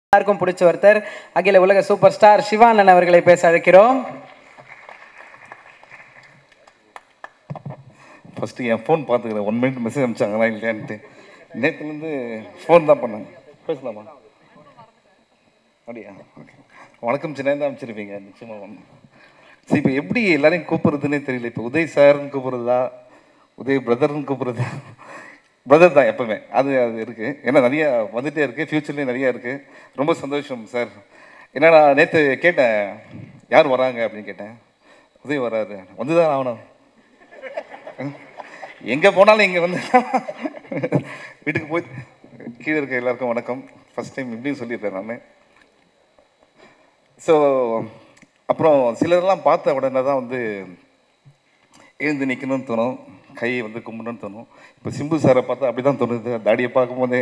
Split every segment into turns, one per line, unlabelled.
எல்லாருக்கும் பிடிச்ச ஒருத்தர் அகில உலக சூப்பர் ஸ்டார் சிவானன் அவர்களை பேச அழைக்கிறோம்
ஃபஸ்ட்டு என் ஃபோன் பார்த்துக்கிறேன் ஒன் மினிட் மெசேஜ் அனுப்பிச்சாங்களா இல்லையான்ட்டு நேற்றுலேருந்து ஃபோன் தான் பண்ணேன் பேசலாமா அப்படியா ஓகே வணக்கம் சின்ன தான் அமைச்சிருப்பீங்க நிச்சயமாக ஒன்று சரி இப்போ எப்படி எல்லாரையும் கூப்பிட்றதுன்னே தெரியல இப்போ உதய் சார்னு கூப்பிட்றதா உதய் பிரதர்னு கூப்பிட்றதா பிரதர் தான் எப்பவுமே அது அது இருக்குது ஏன்னா நிறைய வந்துகிட்டே இருக்குது ஃப்யூச்சர்லேயும் நிறைய இருக்குது ரொம்ப சந்தோஷம் சார் ஏன்னா நான் நேற்று கேட்டேன் யார் வராங்க அப்படின்னு கேட்டேன் உதய் வராரு வந்து தான் ஆகணும் எங்கே போனாலும் இங்கே வந்து வீட்டுக்கு போய் கீழே இருக்க எல்லாருக்கும் வணக்கம் ஃபஸ்ட் டைம் இப்படியும் சொல்லியிருக்கேன் நான் ஸோ அப்புறம் சிலரெல்லாம் பார்த்த உடனே தான் வந்து எழுந்து நிற்கணும்னு தோணும் கை வந்து கும்பிடணும்னு தோணும் இப்போ சிம்பு சாரை பார்த்தா அப்படி தான் தோணுது தாடியை பார்க்கும்போதே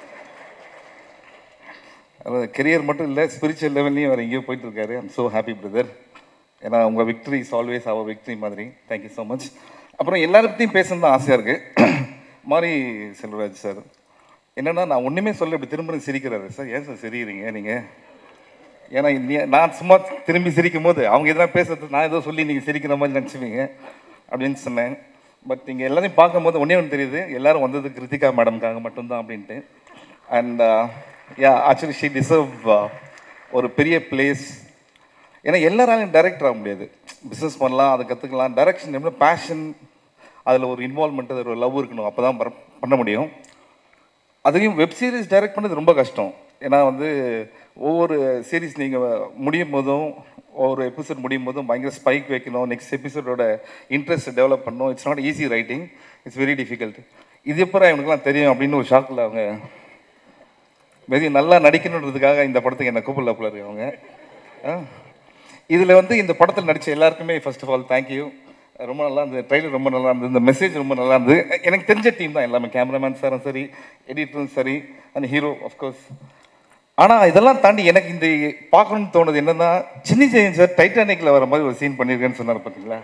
அதாவது கெரியர் மட்டும் இல்லை ஸ்பிரிச்சுவல் லெவல்லையும் அவர் எங்கேயோ போயிட்டு இருக்காரு ஐம் ஸோ ஹாப்பி பிரதர் ஏன்னா உங்கள் victory is always our victory மாதிரி தேங்க்யூ ஸோ மச் அப்புறம் எல்லாரை பற்றியும் பேசணும் தான் ஆசையாக இருக்குது மாரி செல்வராஜ் சார் என்னென்னா நான் ஒன்றுமே சொல்ல இப்படி திரும்ப சிரிக்கிறாரு சார் ஏன் சார் சிரிக்கிறீங்க நீங்கள் ஏன்னா நீ- நான் சும்மா திரும்பி சிரிக்கும் போது அவங்க எதனா பேசுறது நான் ஏதோ சொல்லி நீங்கள் சிரிக்கிற மாதிரி நினச்சிப்பீங்க அப்படின்னு சொன்னேன் பட் நீங்கள் எல்லாரையும் பார்க்கும்போது ஒன்றே ஒன்று தெரியுது எல்லாரும் வந்தது கிருத்திகா மேடம்காக மட்டும்தான் அப்படின்ட்டு and yeah actually she deserve ஒரு பெரிய பிளேஸ் ஏன்னா எல்லாராலையும் டைரக்டர் ஆக முடியாது பிஸ்னஸ் பண்ணலாம் அதை கற்றுக்கலாம் டைரக்ஷன் எப்படி பேஷன் அதில் ஒரு இன்வால்மெண்ட் அதில் ஒரு லவ் இருக்கணும் அப்போ தான் பண்ண முடியும் அதுலேயும் வெப் சீரிஸ் டைரக்ட் பண்ணது ரொம்ப கஷ்டம் ஏன்னா வந்து ஒவ்வொரு சீரிஸ் நீங்கள் முடியும் போதும் ஒவ்வொரு எபிசோட் முடியும் போதும் பயங்கர ஸ்பைக் வைக்கணும் நெக்ஸ்ட் எபிசோடோட இன்ட்ரெஸ்ட் டெவலப் பண்ணணும் it's not easy writing it's very difficult இது எப்போ இவனுக்குலாம் தெரியும் அப்படின்னு ஒரு ஷாக்கில் அவங்க வெரி நல்லா நடிக்கணுன்றதுக்காக இந்த படத்துக்கு என்ன கூப்பிடல போல இருக்கு அவங்க இதில் வந்து இந்த படத்தில் நடித்த எல்லாருக்குமே ஃபர்ஸ்ட் ஆஃப் ஆல் தேங்க்யூ ரொம்ப நல்லா இருந்தது ட்ரைலர் ரொம்ப நல்லா இருந்தது இந்த மெசேஜ் ரொம்ப நல்லா இருந்தது எனக்கு தெரிஞ்ச டீம் தான் எல்லாமே கேமராமேன் சாரும் சரி எடிட்டரும் சரி அண்ட் ஹீரோ அஃப்கோர்ஸ் ஆனால் இதெல்லாம் தாண்டி எனக்கு இந்த பார்க்கணும்னு தோணுது என்னன்னா சின்னி ஜெயன் சார் டைட்டானிக்கில் வர மாதிரி ஒரு சீன் பண்ணியிருக்கேன்னு சொன்னார் பார்த்தீங்களா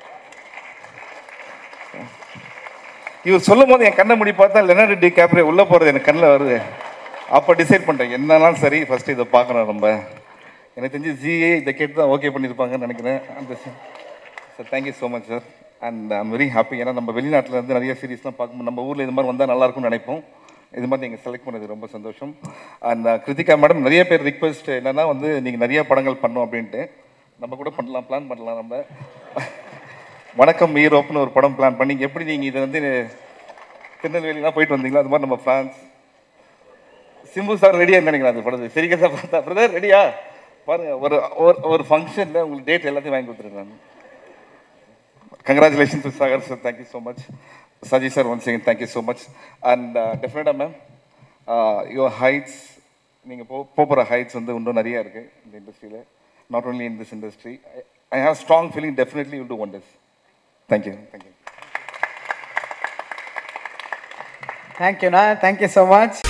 இவர் சொல்லும் போது என் கண்ணை முடி பார்த்தா லெனார்டோ டி கேப்ரே உள்ளே போகிறது எனக்கு கண்ணில் வருது அப்போ டிசைட் பண்ணிட்டேன் என்னன்னாலும் சரி ஃபஸ்ட்டு இதை பார்க்கணும் நம்ம எனக்கு தெரிஞ்சு ஜிஏ இதை கேட்டு தான் ஓகே பண்ணியிருப்பாங்கன்னு நினைக்கிறேன் அந்த sir thank you so much sir and I'm very happy ஏன்னா நம்ம வெளிநாட்டில் இருந்து நிறைய சீரிஸ்லாம் பார்க்கும்போது நம்ம ஊரில் இது மாதிரி வந்தால் நல்லா இருக்கும்னு நினைப்போம் இது மாதிரி நீங்கள் செலக்ட் பண்ணது ரொம்ப சந்தோஷம் அண்ட் கிருத்திகா மேடம் நிறைய பேர் ரிக்வெஸ்ட் என்னன்னா வந்து நீங்கள் நிறைய படங்கள் பண்ணோம் அப்படின்ட்டு நம்ம கூட பண்ணலாம் பிளான் பண்ணலாம் நம்ம வணக்கம் ஈரோப்னு ஒரு படம் பிளான் பண்ணி எப்படி நீங்கள் இதை வந்து திருநெல்வேலிலாம் போயிட்டு வந்தீங்களா அது மாதிரி நம்ம ஃப்ரான்ஸ் சிம்பு சார் ரெடியாக நினைக்கிறேன் அந்த படத்தை சரிக்கா பார்த்தா பிரதர் ரெடியா பாருங்க ஒரு ஒரு ஒரு ஃபங்க்ஷனில் உங்களுக்கு டேட் எல்லாத்தையும் வாங்கி கொடுத்துருக்காங்க congratulation to Sagar sir thank you so much Saji sir once again thank you so much and டெஃபினட்டாக மேம் யுவர் ஹைட்ஸ் நீங்கள் போ போகிற ஹைட்ஸ் வந்து இன்னும் நிறைய இருக்குது இந்த இண்டஸ்ட்ரியில் not only in this industry I have strong feeling definitely you do wonders thank you thank you
தேங்க்யூண்ணா தேங்க்யூ ஸோ மச்